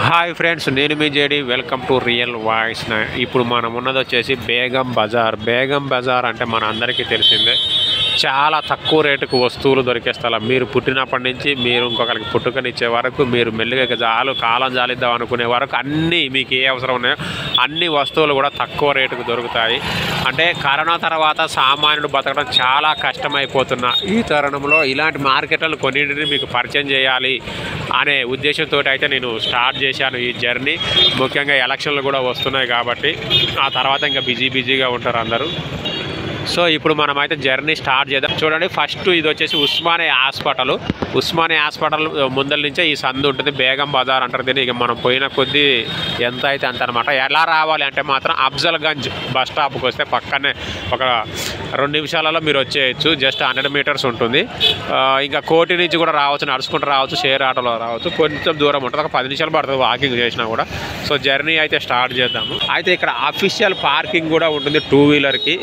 Hi friends నేను మీ JD welcome to real voice ఇప్పుడు మనం ఉన్నది వచ్చేసి బేగం బజార్ బేగం బజార్ అంటే మన అందరికీ తెలిసిందే చాలా తక్కువ రేటుకు వస్తువులు దొరికే స్థలం మీరు పుట్టినప్పటి నుంచి మీరు ఇంకొకరికి పుట్టుకనిచ్చే వరకు మీరు మెల్లిగా ఇక జాలు కాలం జాలిద్దాం అనుకునే వరకు అన్నీ మీకు ఏ అవసరం ఉన్నాయో అన్ని వస్తువులు కూడా తక్కువ రేటుకు దొరుకుతాయి అంటే కరోనా తర్వాత సామాన్యుడు బతకడం చాలా కష్టమైపోతున్న ఈ తరుణంలో ఇలాంటి మార్కెట్లను కొన్నింటిని మీకు పరిచయం చేయాలి అనే ఉద్దేశంతో అయితే నేను స్టార్ట్ చేశాను ఈ జర్నీ ముఖ్యంగా ఎలక్షన్లు కూడా వస్తున్నాయి కాబట్టి ఆ తర్వాత ఇంకా బిజీ బిజీగా ఉంటారు అందరూ సో ఇప్పుడు మనం అయితే జర్నీ స్టార్ట్ చేద్దాం చూడండి ఫస్ట్ ఇది వచ్చేసి ఉస్మానియా హాస్పిటల్ ఉస్మానియా హాస్పిటల్ ముందల నుంచే ఈ సందు ఉంటుంది బేగం బజార్ అంటారు దీన్ని ఇక మనం పోయిన కొద్దీ ఎంత అయితే అంత అనమాట ఎలా రావాలి అంటే మాత్రం అఫ్జల్గంజ్ బస్ స్టాప్కి వస్తే పక్కనే ఒక రెండు నిమిషాలలో మీరు వచ్చేయచ్చు జస్ట్ హండ్రెడ్ మీటర్స్ ఉంటుంది ఆ, ఇంకా కోటి నుంచి కూడా రావచ్చు నడుచుకుంటూ రావచ్చు షేర్ ఆటోలో రావచ్చు కొంచెం దూరం ఉంటుంది ఒక పది నిమిషాలు పడుతుంది వాకింగ్ చేసినా కూడా సో జర్నీ అయితే స్టార్ట్ చేద్దాము అయితే ఇక్కడ అఫీషియల్ పార్కింగ్ కూడా ఉంటుంది టూ వీలర్కి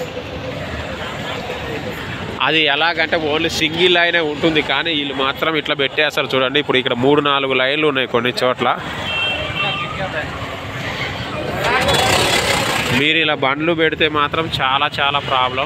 అది ఎలాగంటే ఓన్లీ సింగిల్ లైనే ఉంటుంది కానీ వీళ్ళు మాత్రం ఇట్లా పెట్టేస్తారు చూడండి ఇప్పుడు ఇక్కడ మూడు నాలుగు లైన్లు ఉన్నాయి కొన్ని చోట్ల మీరు ఇలా బండ్లు పెడితే మాత్రం చాలా చాలా ప్రాబ్లం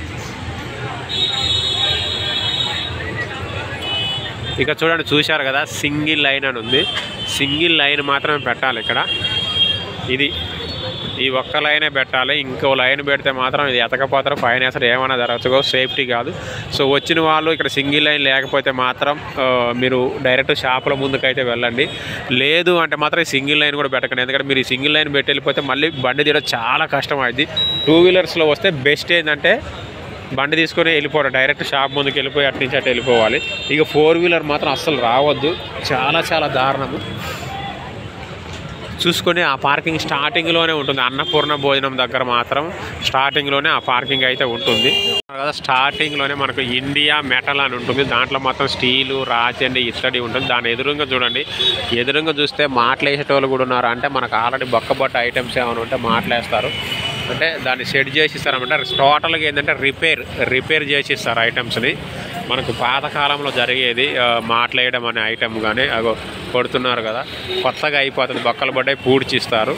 ఇక చూడండి చూశారు కదా సింగిల్ లైన్ అని ఉంది సింగిల్ లైన్ మాత్రమే పెట్టాలి ఇక్కడ ఇది ఈ ఒక్క లైనే పెట్టాలి ఇంకో లైన్ పెడితే మాత్రం ఇది ఎతకపోతారు ఫైన్ వేస్తారు ఏమైనా జరగచ్చు సేఫ్టీ కాదు సో వచ్చిన వాళ్ళు ఇక్కడ సింగిల్ లైన్ లేకపోతే మాత్రం ఆ, మీరు డైరెక్ట్ షాపుల ముందుకైతే వెళ్ళండి లేదు అంటే మాత్రం ఈ సింగిల్ లైన్ కూడా పెట్టకండి ఎందుకంటే మీరు ఈ సింగిల్ లైన్ పెట్టి వెళ్ళిపోతే మళ్ళీ బండి తీయడం చాలా కష్టం అయింది టూ వీలర్స్లో వస్తే బెస్ట్ ఏంటంటే బండి తీసుకొని వెళ్ళిపోవడం డైరెక్ట్ షాప్ ముందుకు వెళ్ళిపోయి అటు నుంచి అటు వెళ్ళిపోవాలి ఇక ఫోర్ వీలర్ మాత్రం అస్సలు రావద్దు చాలా చాలా దారుణము చూసుకొని ఆ పార్కింగ్ స్టార్టింగ్లోనే ఉంటుంది అన్నపూర్ణ భోజనం దగ్గర మాత్రం స్టార్టింగ్లోనే ఆ పార్కింగ్ అయితే ఉంటుంది కదా స్టార్టింగ్లోనే మనకు ఇండియా మెటల్ అని ఉంటుంది దాంట్లో మాత్రం స్టీలు రాచండి ఇత్తడి ఉంటుంది దాని ఎదురుగా చూడండి ఎదురుగా చూస్తే మాటలేసేటోళ్ళు కూడా ఉన్నారు అంటే మనకు ఆల్రెడీ బొక్కబట్ట ఐటమ్స్ ఏమైనా ఉంటే మాటలేస్తారు అంటే దాన్ని సెట్ చేసి ఇస్తారన్నమాట టోటల్గా ఏంటంటే రిపేర్ రిపేర్ చేసి ఇస్తారు ఐటమ్స్ని మనకు పాతకాలంలో జరిగేది ఆ, మాట్లేయడం అనే ఐటమ్ కానీ అగో కొడుతున్నారు కదా కొత్తగా అయిపోతుంది బొక్కలు పడ్డాయి పూడ్చిస్తారు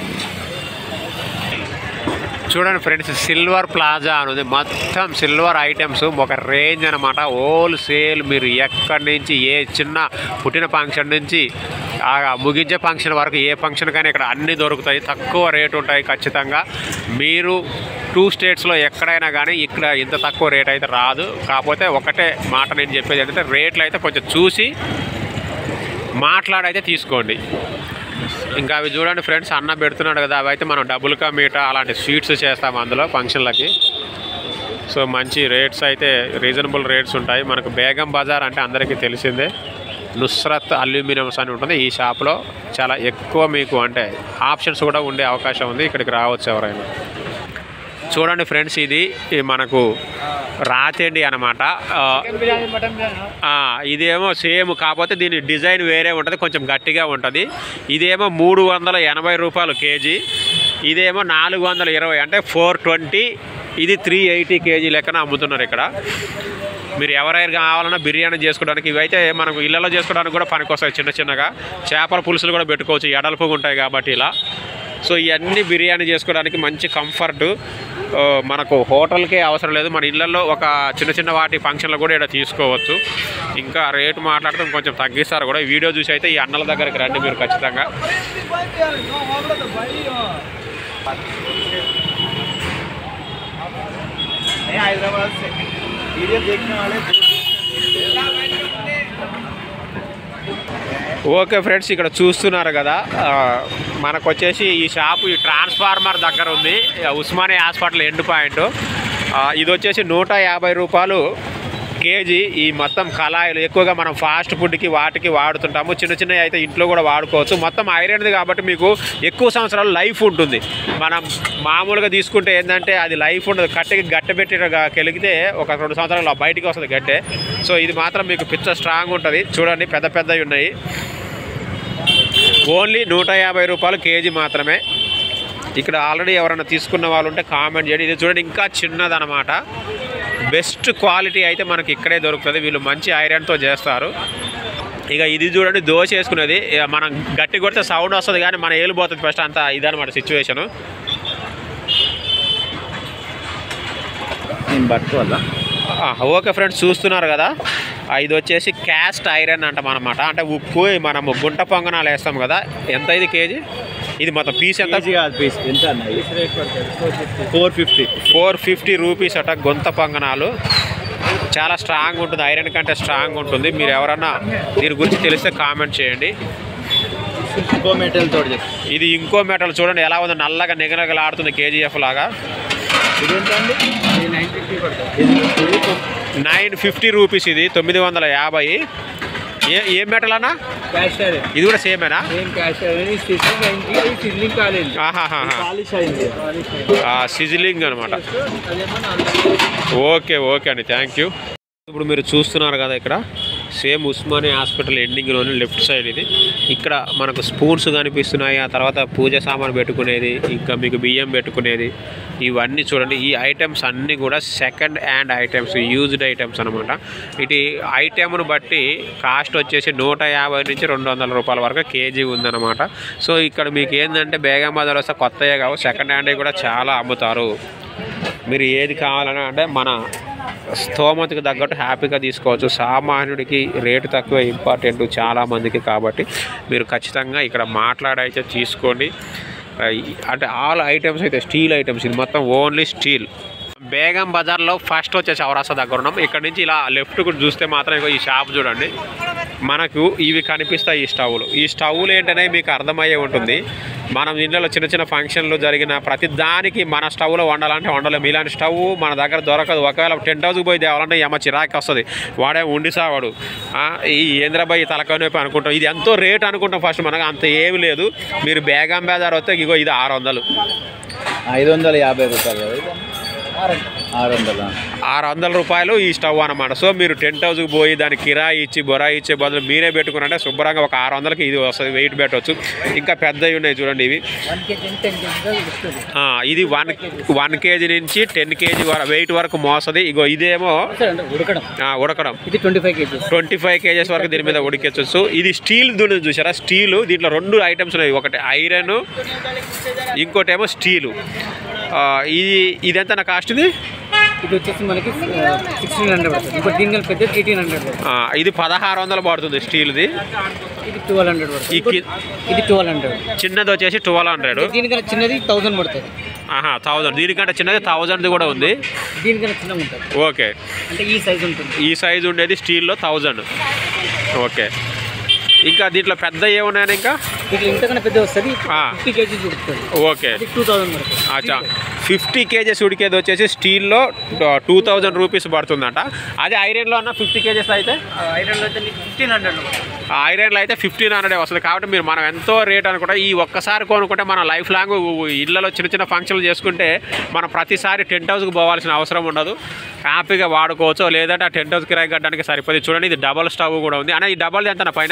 చూడండి ఫ్రెండ్స్ సిల్వర్ ప్లాజా అనేది మొత్తం సిల్వర్ ఐటమ్స్ ఒక రేంజ్ అనమాట హోల్సేల్ మీరు ఎక్కడి నుంచి ఏ చిన్న పుట్టిన ఫంక్షన్ నుంచి ఆ ముగించే ఫంక్షన్ వరకు ఏ ఫంక్షన్ కానీ ఇక్కడ అన్నీ దొరుకుతాయి తక్కువ రేటు ఉంటాయి ఖచ్చితంగా మీరు టూ స్టేట్స్లో ఎక్కడైనా కానీ ఇక్కడ ఇంత తక్కువ రేట్ అయితే రాదు కాకపోతే ఒకటే మాట నేను చెప్పేది ఏంటంటే రేట్లు అయితే కొంచెం చూసి మాట్లాడైతే తీసుకోండి ఇంకా అవి చూడండి ఫ్రెండ్స్ అన్న పెడుతున్నాడు కదా అవి అయితే మనం డబుల్ కా మీట అలాంటి స్వీట్స్ చేస్తాం అందులో ఫంక్షన్లకి సో మంచి రేట్స్ అయితే రీజనబుల్ రేట్స్ ఉంటాయి మనకు బేగం బజార్ అంటే అందరికీ తెలిసిందే నుస్రత్ అల్యూమినియంస్ అని ఉంటుంది ఈ షాప్లో చాలా ఎక్కువ మీకు అంటే ఆప్షన్స్ కూడా ఉండే అవకాశం ఉంది ఇక్కడికి రావచ్చు ఎవరైనా చూడండి ఫ్రెండ్స్ ఇది ఈ మనకు రాతేండి అనమాట ఇదేమో సేమ్ కాకపోతే దీని డిజైన్ వేరే ఉంటుంది కొంచెం గట్టిగా ఉంటుంది ఇదేమో మూడు వందల ఎనభై రూపాయలు కేజీ ఇదేమో నాలుగు వందల ఇరవై అంటే ఫోర్ ట్వంటీ ఇది త్రీ ఎయిటీ కేజీ లెక్కన అమ్ముతున్నారు ఇక్కడ మీరు ఎవరైనా కావాలన్నా బిర్యానీ చేసుకోవడానికి ఇవైతే మనకు ఇళ్ళలో చేసుకోవడానికి కూడా పనికొస్తాయి చిన్న చిన్నగా చేపల పులుసులు కూడా పెట్టుకోవచ్చు ఎడల్పుగా ఉంటాయి కాబట్టి ఇలా సో ఇవన్నీ బిర్యానీ చేసుకోవడానికి మంచి కంఫర్ట్ ఆ, మనకు హోటల్కే అవసరం లేదు మన ఇళ్ళల్లో ఒక చిన్న చిన్న వాటి ఫంక్షన్లు కూడా ఇక్కడ తీసుకోవచ్చు ఇంకా రేటు మాట్లాడటం కొంచెం తగ్గిస్తారు కూడా ఈ వీడియో చూసి అయితే ఈ అన్నల దగ్గరికి రండి మీరు ఖచ్చితంగా हैदराबाद से वीडियो देखने वाले ఓకే ఫ్రెండ్స్ ఇక్కడ చూస్తున్నారు కదా ఆ, మనకు వచ్చేసి ఈ షాపు ఈ ట్రాన్స్ఫార్మర్ దగ్గర ఉంది ఆ, ఉస్మానియా హాస్పిటల్ ఎండ్ పాయింట్ ఆ, ఇది వచ్చేసి నూట యాభై రూపాయలు కేజీ ఈ మొత్తం కళాయిలు ఎక్కువగా మనం ఫాస్ట్ ఫుడ్కి వాటికి వాడుతుంటాము చిన్న చిన్నవి అయితే ఇంట్లో కూడా వాడుకోవచ్చు మొత్తం ఐరన్ది కాబట్టి మీకు ఎక్కువ సంవత్సరాలు లైఫ్ ఉంటుంది మనం మామూలుగా తీసుకుంటే ఏంటంటే అది లైఫ్ ఉండదు కట్టెకి గట్టె కెలిగితే ఒక రెండు సంవత్సరాలు బయటికి వస్తుంది గట్టె సో ఇది మాత్రం మీకు పిచ్చ స్ట్రాంగ్ ఉంటుంది చూడండి పెద్ద పెద్దవి ఉన్నాయి ఓన్లీ నూట యాభై రూపాయలు కేజీ మాత్రమే ఇక్కడ ఆల్రెడీ ఎవరైనా తీసుకున్న వాళ్ళు ఉంటే కామెంట్ చేయండి ఇది చూడండి ఇంకా చిన్నదనమాట బెస్ట్ క్వాలిటీ అయితే మనకి ఇక్కడే దొరుకుతుంది వీళ్ళు మంచి ఐరన్తో చేస్తారు ఇక ఇది చూడండి దోశ వేసుకునేది ఇక మనం గట్టి కొడితే సౌండ్ వస్తుంది కానీ మన ఏలు పోతుంది ఫస్ట్ అంతా ఇదనమాట సిచ్యువేషను నేను పట్టుకోవాలా ఆ, ఓకే ఫ్రెండ్స్ చూస్తున్నారు కదా ఆ, ఇది వచ్చేసి క్యాస్ట్ ఐరన్ అంటాం అనమాట అంటే ఉప్పు మనము గుంట పొంగనాలు వేస్తాం కదా ఎంత ఇది కేజీ ఇది మొత్తం పీస్ ఎంత కేజీ కాదు పీస్ ఎంత అన్న four fifty four fifty rupees అట గొంత పొంగనాలు చాలా స్ట్రాంగ్ ఉంటుంది ఐరన్ కంటే స్ట్రాంగ్ ఉంటుంది మీరు ఎవరన్నా దీని గురించి తెలిస్తే కామెంట్ చేయండి ఇంకో మెటల్ తోటి చెప్పు ఇది ఇంకో మెటల్ చూడండి ఎలా ఉందో నల్లగా నిగనగలాడుతుంది కేజీఎఫ్ లాగా ఇది ఎంత అండి ఇది నైన్ ఫిఫ్టీ పడుతుంది నైన్ ఫిఫ్టీ రూపీస్ ఇది తొమ్మిది వందల యాభై ఏ ఏ మెటల్ అన్నా క్యాష్ అదే ఇది కూడా సేమేనా సేమ్ క్యాష్ అదే సిజిలింగ్ అయింది అది సిజిలింగ్ కాలేదు ఆహాహా పాలిష్ అయింది పాలిష్ అయింది సిజిలింగ్ అనమాట అదేమో నాలుగు ఓకే ఓకే అండి థ్యాంక్ యూ ఇప్పుడు మీరు చూస్తున్నారు కదా ఇక్కడ సేమ్ ఉస్మానియా హాస్పిటల్ ఎండింగ్లోని లెఫ్ట్ సైడ్ ఇది ఇక్కడ మనకు స్పూన్స్ కనిపిస్తున్నాయి ఆ తర్వాత పూజ సామాన్ పెట్టుకునేది ఇంకా మీకు బియ్యం పెట్టుకునేది ఇవన్నీ చూడండి ఈ ఐటమ్స్ అన్నీ కూడా second hand items used items అనమాట ఇటు ఐటెంను బట్టి కాస్ట్ వచ్చేసి నూట యాభై నుంచి రెండు వందల రూపాయల వరకు కేజీ ఉందన్నమాట సో ఇక్కడ మీకు ఏంటంటే బేగం బజార్ వస్తే కొత్తయే కావు సెకండ్ హ్యాండ్ కూడా చాలా అమ్ముతారు మీరు ఏది కావాలని అంటే మన స్తోమతకి తగ్గట్టు హ్యాపీగా తీసుకోవచ్చు సామాన్యుడికి రేటు తక్కువ ఇంపార్టెంట్ చాలా మందికి కాబట్టి మీరు ఖచ్చితంగా ఇక్కడ మాట్లాడైతే తీసుకోండి ఆ, ఈ- అంటే ఆల్ ఐటమ్స్ అయితే స్టీల్ ఐటమ్స్ ఇది మొత్తం ఓన్లీ స్టీల్ బేగం బజార్లో ఫస్ట్ వచ్చే చౌరాసా దగ్గర ఉన్నాం ఇక్కడ నుంచి ఇలా లెఫ్ట్ చూస్తే మాత్రం ఇగో ఈ షాప్ చూడండి మనకు ఇవి కనిపిస్తాయి ఈ స్టవ్లు ఈ స్టవ్లు ఏంటనే మీకు అర్థమయ్యే ఉంటుంది మనం ఇళ్ళలో చిన్న చిన్న ఫంక్షన్లు జరిగిన ప్రతి దానికి మన స్టవ్లో వండాలంటే వండలేము ఇలాంటి స్టవ్ మన దగ్గర దొరకదు ఒకవేళ టెంట్ హౌస్కి పోయి తేవాలంటే ఏమో చిరాకి వస్తుంది వాడే ఉండి సావాడు ఆ, ఈ ఏంద్రబాయి తలకనొప్పి అనుకుంటాం ఇది ఎంతో రేట్ అనుకుంటాం ఫస్ట్ మనకు అంత ఏమి లేదు మీరు బేగం బజార్ వస్తే ఇగో ఇది ఆరు వందలు ఐదు వందల యాభై రూపాయలు కదా ఇది? ఆరు వందల ఆరు వందల రూపాయలు ఈ స్టవ్ అనమాట సో మీరు టెంట్ హౌస్కి పోయి దానికి కిరాయి ఇచ్చి బొరాయి ఇచ్చే బదులు మీరే పెట్టుకున్నారంటే శుభ్రంగా ఒక ఆరు వందలకి ఇది వస్తుంది వెయిట్ పెట్టవచ్చు ఇంకా పెద్దవి ఉన్నాయి చూడండి ఇవి వన్ కేజీ టెన్ కేజీ వస్తుంది ఆ, ఇది వన్ వన్ కేజీ నుంచి టెన్ కేజీ వరకు వెయిట్ వరకు మోస్తుంది ఇగో ఇదేమో ఉడకడం ఆ, ఉడకడం ఇది twenty five kgs twenty five kgs వరకు దీని మీద ఉడికెచ్చు ఇది స్టీల్ దుని చూసారా స్టీలు దీంట్లో రెండు ఐటమ్స్ ఉన్నాయి ఒకటి ఐరన్ ఇంకోటి ఏమో స్టీలు ఆ, ఇది ఇదెంత నా కాస్ట్ ఇది ఇది వచ్చేసి మనకి సిక్స్టీన్ హండ్రెడ్ పడుతుంది ఇంకో దీని పెద్ద ఎయిటీన్ హండ్రెడ్ పడుతుంది ఆ, ఇది పదహారు వందలు పడుతుంది స్టీల్ది ఇది ట్వెల్వ్ హండ్రెడ్ పడుతుంది ఈ కి- ఇంకో- ఇది ట్వెల్వ్ హండ్రెడ్ చిన్నది వచ్చేసి ట్వెల్వ్ హండ్రెడ్ దీనికన్నా చిన్నది థౌసండ్ పడుతుంది ఆహా థౌజండ్ దీనికంటే చిన్నది థౌజండ్ది కూడా ఉంది దీనికన్నా చిన్నగా ఉంటుంది ఓకే అంటే ఈ సైజ్ ఉంటుంది ఈ సైజు ఉండేది స్టీల్లో థౌజండ్ ఓకే ఇంకా దీంట్లో పెద్ద ఏమున్నాయని ఇంకా దీంట్లో ఇంతకన్నా పెద్ద వస్తుంది ఆ. ఫిఫ్టీ కేజీస్ ఉడుకుతుంది ఓకే అది టూ థౌసండ్ పడుతుంది అచ్చా ఫిఫ్టీ కేజెస్ ఉడికేది వచ్చేసి స్టీల్లో టూ థౌజండ్ రూపీస్ పడుతుందంట అదే ఐరన్లో అన్న ఫిఫ్టీ కేజెస్ అయితే ఐరన్లో అయితే ఫిఫ్టీన్ హండ్రెడ్ ఆ ఐరన్లో అయితే ఫిఫ్టీన్ హండ్రెడ్ వస్తుంది కాబట్టి మీరు మనం ఎంతో రేట్ అనుకుంటే ఈ ఒక్కసారి కొనుక్కుంటే మన లైఫ్ లాంగ్ ఇళ్లలో చిన్న చిన్న ఫంక్షన్లు చేసుకుంటే మనం ప్రతిసారి టెంట్ హౌస్కి పోవాల్సిన అవసరం ఉండదు హ్యాపీగా వాడుకోవచ్చు లేదంటే ఆ టెంట్ హౌస్ కిరాయి కట్టడానికి సరిపోతుంది చూడండి ఇది డబల్ స్టవ్ కూడా ఉంది అన్న ఈ డబల్ది ఎంత పైన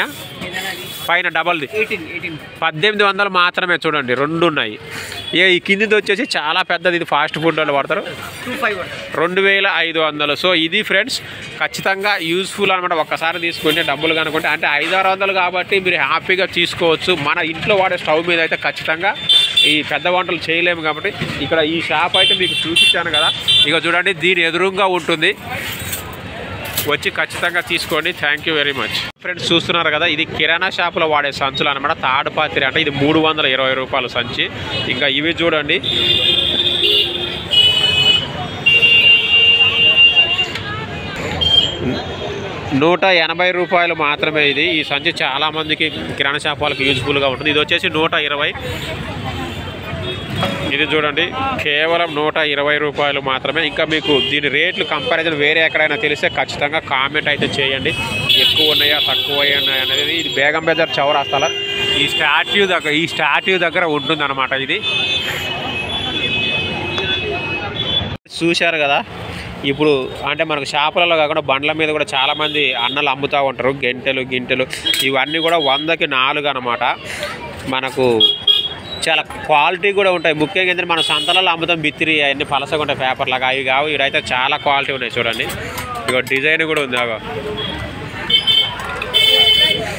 పైన డబల్ది ఎయిటీన్ ఎయిటీన్ పద్దెనిమిది వందలు మాత్రమే చూడండి రెండు ఉన్నాయి ఇక ఈ కిందిది వచ్చేసి చాలా పెద్దది ఇది ఫాస్ట్ ఫుడ్ వాళ్ళు పడతారు టూ ఫైవ్ పడుతుంది రెండు వేల ఐదు వందలు సో ఇది ఫ్రెండ్స్ ఖచ్చితంగా యూస్ఫుల్ అనమాట ఒక్కసారి తీసుకుంటే డబ్బులు కనుకుంటే అంటే ఐదు ఆరు వందలు కాబట్టి మీరు హ్యాపీగా తీసుకోవచ్చు మన ఇంట్లో వాడే స్టవ్ మీద అయితే ఖచ్చితంగా ఈ పెద్ద వంటలు చేయలేము కాబట్టి ఇక్కడ ఈ షాప్ అయితే మీకు చూపించాను కదా ఇక చూడండి దీని ఎదురుగా ఉంటుంది వచ్చి ఖచ్చితంగా తీసుకోండి thank you very much friends చూస్తున్నారు కదా ఇది కిరాణా షాపులో వాడే సంచులు అనమాట తాడుపాత్రి అంటే ఇది మూడు వందల ఇరవై రూపాయల సంచి ఇంకా ఇవి చూడండి నూట ఎనభై రూపాయలు మాత్రమే ఇది ఈ సంచి చాలా మందికి కిరాణా షాప్ వాళ్ళకి యూజ్ఫుల్గా ఉంటుంది ఇది వచ్చేసి నూట ఇరవై ఇది చూడండి కేవలం నూట ఇరవై రూపాయలు మాత్రమే ఇంకా మీకు దీని రేట్లు కంపారిజన్ వేరే ఎక్కడైనా తెలిస్తే ఖచ్చితంగా కామెంట్ అయితే చేయండి ఎక్కువ ఉన్నాయా తక్కువ ఉన్నాయా అనేది ఇది బేగం బజార్ చౌరాస్తాల ఈ స్టాట్యూ దగ్గర ఈ స్టాట్యూ దగ్గర ఉంటుంది అనమాట ఇది చూశారు కదా ఇప్పుడు అంటే మనకు షాపులలో కాకుండా బండ్ల మీద కూడా చాలామంది అన్నలు అమ్ముతూ ఉంటారు గెంటెలు గింటెలు ఇవన్నీ కూడా వందకి నాలుగు అనమాట మనకు చాలా క్వాలిటీ కూడా ఉంటాయి ముఖ్యంగా ఏంటంటే మన సంతలలో అమ్ముతాం బిత్తిరి అవన్నీ పలసగా ఉంటాయి పేపర్ లాగా అవి కావు ఇవైతే చాలా క్వాలిటీ ఉన్నాయి చూడండి ఇక డిజైన్ కూడా ఉంది అగో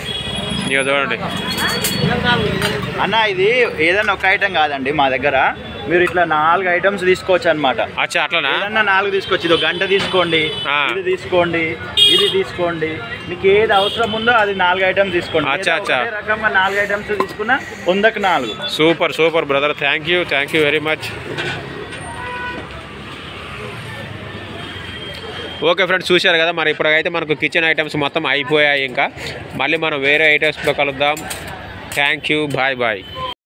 ఇక చూడండి అన్న ఇది ఏదైనా ఒక ఐటెం కాదండి మా దగ్గర మీరు ఇట్లా నాలుగు ఐటమ్స్ తీసుకోవచ్చు అనమాట అచ్చా అట్లనా ఏదన్నా నాలుగు తీసుకోవచ్చు ఇది ఒక గంట తీసుకోండి ఆ. ఇది తీసుకోండి ఇది తీసుకోండి మీకు ఏది అవసరం ఉందో అది నాలుగు ఐటమ్స్ తీసుకోండి అచ్చా, లేదా అచ్చా. ఒకటే రకంగా నాలుగు ఐటమ్స్ తీసుకున్నా వందకు నాలుగు super super brother thank you thank you very much okay friends చూశారు కదా మరి ఇప్పటికైతే మనకు కిచెన్ ఐటమ్స్ మొత్తం అయిపోయాయి ఇంకా మళ్ళీ మనం వేరే ఐటమ్స్లో కలుద్దాం థ్యాంక్ యూ బాయ్ బాయ్